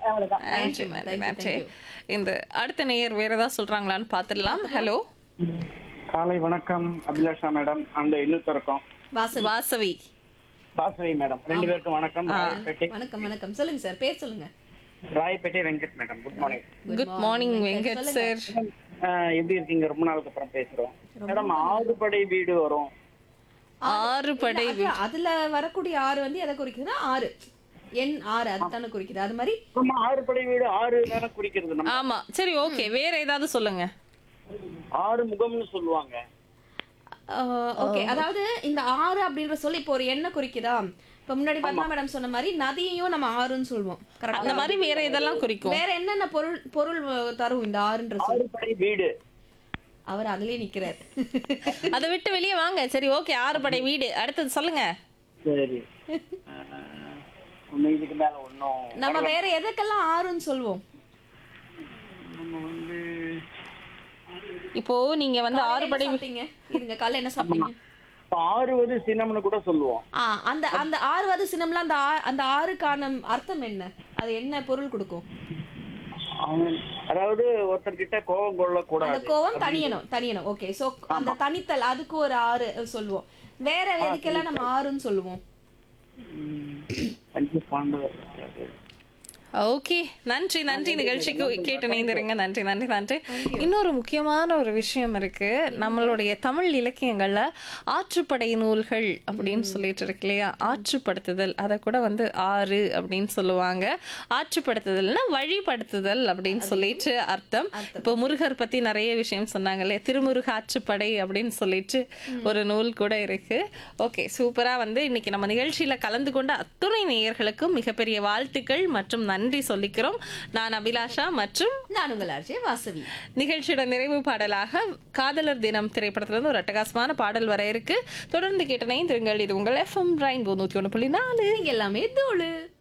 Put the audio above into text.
அவ்வளவுதான் நன்றி நன்றி நன்றி இந்த அடுத்த நேயர் வேற ஏதாவது சொல்றாங்களான்னு பார்த்துடலாம் ஹலோ காலை வணக்கம் அபிலாஷா மேடம் அந்த இன்னுத்தரக்கம் வாசல் வாசவி பாசவி மேடம் ரெண்டு பேருக்கும் வணக்கம் ராயப்பேட்டை வணக்கம் வணக்கம் சொல்லுங்க சார் பேர் சொல்லுங்க Royapettah Venkat madam good morning good morning Venkat sir எப்படி இருக்கீங்க ரொம்ப நாளுக்கு அப்புறம் பேசுறோம் மேடம் ஆறுபடை வீடு வரும் ஆறு படை அது- அதுல வரக்கூடிய ஆறு வந்து எதை குறிக்குதுன்னா ஆறு எண் ஆறு அதுதானே குறிக்குது அது மாதிரி ஆமா ஆறுபடை வீடு ஆறு தானே குறிக்கிறது நம்ம ஆமா சரி ஓகே வேற ஏதாவது சொல்லுங்க ஆறு முகம்னு சொல்லுவாங்க ஓகே அதாவது இந்த ஆறு அப்படின்ற சொல்லி இப்போ ஒரு எண்ணெய் குறிக்குதா இப்ப முன்னாடி பத்மா மேடம் சொன்ன மாதிரி நதியையும் நம்ம ஆறுன்னு சொல்லுவோம் அந்த கரெக்டா மாதிரி வேற இதெல்லாம் குறிக்கும் வேற என்னென்ன பொருள் பொருள் வ- தரும் இந்த ஆறுன்ற சொல்லி ஆறுபடை வீடு அவர் அதுலயே நிக்கிறாரு அதை விட்டு வெளியே வாங்க சரி ஓகே ஆறு படை வீடு அடுத்தது சொல்லுங்க சரி ஆஹ், ஒண்ணு இதுக்கு மேல ஒன்னும் நம்ம வேற எதுக்கெல்லாம் ஆறுன்னு சொல்லுவோம் நம்ம வந்து இப்போ நீங்க வந்து ஆறு என்ன படை சாப்பிட்டீங்க இருங்க காலைல என்ன சாப்பிட்டீங்க இப்ப ஆறுவது சின்னம்னு கூட சொல்லுவோம் ஆ அந்த அந்த ஆறுவது சினம்ல அந்த ஆ- அந்த ஆறுக்கான அர்த்தம் என்ன அது என்ன பொருள் கொடுக்கும் அவன் அதாவது ஒருத்தர்கிட்ட கோபம் கொள்ள அந்த கூடாது கோவம் தனியணும் தனியணும் ஓகே சோ அந்த தனித்தல் அதுக்கு ஒரு ஆறு சொல்லுவோம் வேற எதுக்கெல்லாம் நம்ம ஆறுன்னு சொல்லுவோம் பஞ்ச பாண்டவர் ஓகே நன்றி நன்றி நிகழ்ச்சிக்கு கேட்டு இணைந்திருங்க நன்றி நன்றி நன்றி இன்னொரு முக்கியமான ஒரு விஷயம் இருக்கு நம்மளுடைய தமிழ் இலக்கியங்கள்ல ஆற்றுப்படை நூல்கள் அப்படின்னு சொல்லிட்டு இருக்கு இல்லையா ஆற்றுப்படுத்துதல் அதை கூட வந்து ஆறு அப்படின்னு சொல்லுவாங்க ஆற்றுப்படுத்துதல்னா வழிபடுத்துதல் அப்படின்னு சொல்லிட்டு அர்த்தம் இப்போ முருகர் பத்தி நிறைய விஷயம் சொன்னாங்க இல்லையா திருமுருக ஆற்றுப்படை அப்படின்னு சொல்லிட்டு ஒரு நூல் கூட இருக்கு ஓகே சூப்பரா வந்து இன்னைக்கு நம்ம நிகழ்ச்சியில கலந்து கொண்ட அத்துணை நேயர்களுக்கும் மிகப்பெரிய வாழ்த்துக்கள் மற்றும் நன்றி சொல்லிக்கிறோம் நான் அபிலாஷா மற்றும் நான் உங்கள் ஆர்ஜே வாசவி நிகழ்ச்சியோட நிறைவு பாடலாக காதலர் தினம் திரைப்படத்திலிருந்து ஒரு அட்டகாசமான பாடல் வர இருக்கு தொடர்ந்து கேட்டனை திருங்கள் இது உங்கள் எஃப்எம் ரெயின்போ நூத்தி ஒன்று புள்ளி நாலு நீங்க எல்லாமே தூளு